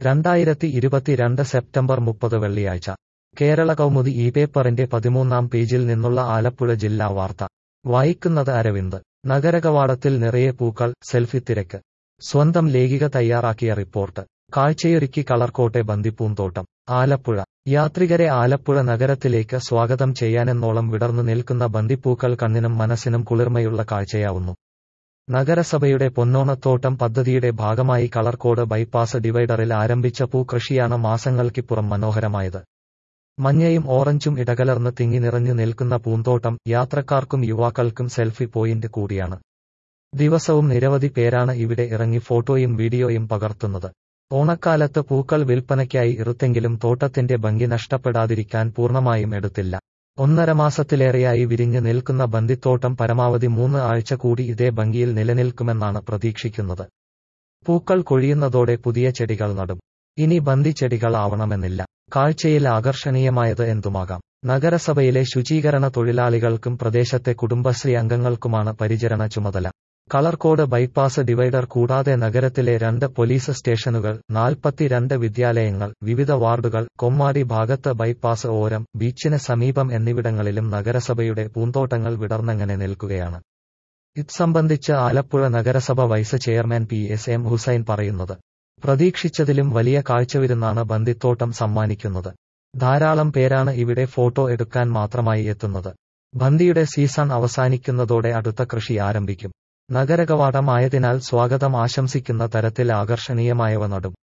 രണ്ടായിരത്തി ഇരുപത്തിരണ്ട് സെപ്റ്റംബർ മുപ്പത് വെള്ളിയാഴ്ച കേരള കൗമുദി ഈ പേപ്പറിന്റെ പതിമൂന്നാം പേജിൽ നിന്നുള്ള ആലപ്പുഴ ജില്ലാ വാർത്ത വായിക്കുന്നത് അരവിന്ദ് നഗരകവാടത്തിൽ നിറയെ പൂക്കൾ സെൽഫി തിരക്ക് സ്വന്തം ലേഖിക തയ്യാറാക്കിയ റിപ്പോർട്ട് കാഴ്ചയൊരുക്കി കളർക്കോട്ടെ ബന്ദിപ്പൂന്തോട്ടം ആലപ്പുഴ യാത്രികരെ ആലപ്പുഴ നഗരത്തിലേക്ക് സ്വാഗതം ചെയ്യാനെന്നോളം വിടർന്നു നിൽക്കുന്ന ബന്ദിപ്പൂക്കൾ കണ്ണിനും മനസ്സിനും കുളിർമയുള്ള കാഴ്ചയാവുന്നു നഗരസഭയുടെ പൊന്നോണത്തോട്ടം പദ്ധതിയുടെ ഭാഗമായി കളർക്കോട് ബൈപ്പാസ് ഡിവൈഡറിൽ ആരംഭിച്ച പൂക്കൃഷിയാണ് മാസങ്ങൾക്കിപ്പുറം മനോഹരമായത് മഞ്ഞയും ഓറഞ്ചും ഇടകലർന്ന് തിങ്ങി നിറഞ്ഞു നിൽക്കുന്ന പൂന്തോട്ടം യാത്രക്കാർക്കും യുവാക്കൾക്കും സെൽഫി പോയിന്റ് കൂടിയാണ് ദിവസവും നിരവധി പേരാണ് ഇവിടെ ഇറങ്ങി ഫോട്ടോയും വീഡിയോയും പകർത്തുന്നത് ഓണക്കാലത്ത് പൂക്കൾ വിൽപ്പനയ്ക്കായി ഇറുത്തെങ്കിലും തോട്ടത്തിന്റെ ഭംഗി നഷ്ടപ്പെടാതിരിക്കാൻ പൂർണ്ണമായും എടുത്തില്ല ഒന്നര മാസത്തിലേറെയായി വിരിഞ്ഞു നിൽക്കുന്ന ബന്ദിത്തോട്ടം പരമാവധി മൂന്ന് ആഴ്ച കൂടി ഇതേ ഭംഗിയിൽ നിലനിൽക്കുമെന്നാണ് പ്രതീക്ഷിക്കുന്നത് പൂക്കൾ കൊഴിയുന്നതോടെ പുതിയ ചെടികൾ നടും ഇനി ബന്ദി ചെടികൾ ആവണമെന്നില്ല കാഴ്ചയിൽ ആകർഷണീയമായത് എന്തുമാകാം നഗരസഭയിലെ ശുചീകരണ തൊഴിലാളികൾക്കും പ്രദേശത്തെ കുടുംബശ്രീ അംഗങ്ങൾക്കുമാണ് പരിചരണ ചുമതല കളർക്കോട് ബൈപ്പാസ് ഡിവൈഡർ കൂടാതെ നഗരത്തിലെ രണ്ട് പോലീസ് സ്റ്റേഷനുകൾ നാൽപ്പത്തിരണ്ട് വിദ്യാലയങ്ങൾ വിവിധ വാർഡുകൾ കൊമ്മാടി ഭാഗത്ത് ബൈപ്പാസ് ഓരം ബീച്ചിന് സമീപം എന്നിവിടങ്ങളിലും നഗരസഭയുടെ പൂന്തോട്ടങ്ങൾ വിടർന്നങ്ങനെ നിൽക്കുകയാണ് ഇത് സംബന്ധിച്ച് ആലപ്പുഴ നഗരസഭ vice chairman P S M Hussain പറയുന്നത് പ്രതീക്ഷിച്ചതിലും വലിയ കാഴ്ചവിരുന്നാണ് ബന്ദിത്തോട്ടം സമ്മാനിക്കുന്നത് ധാരാളം പേരാണ് ഇവിടെ ഫോട്ടോ എടുക്കാൻ മാത്രമായി എത്തുന്നത് ബന്ദിയുടെ സീസൺ അവസാനിക്കുന്നതോടെ അടുത്ത കൃഷി ആരംഭിക്കും നഗരകവാടമായതിനാൽ സ്വാഗതം ആശംസിക്കുന്ന തരത്തിൽ ആകർഷണീയമായവ നടും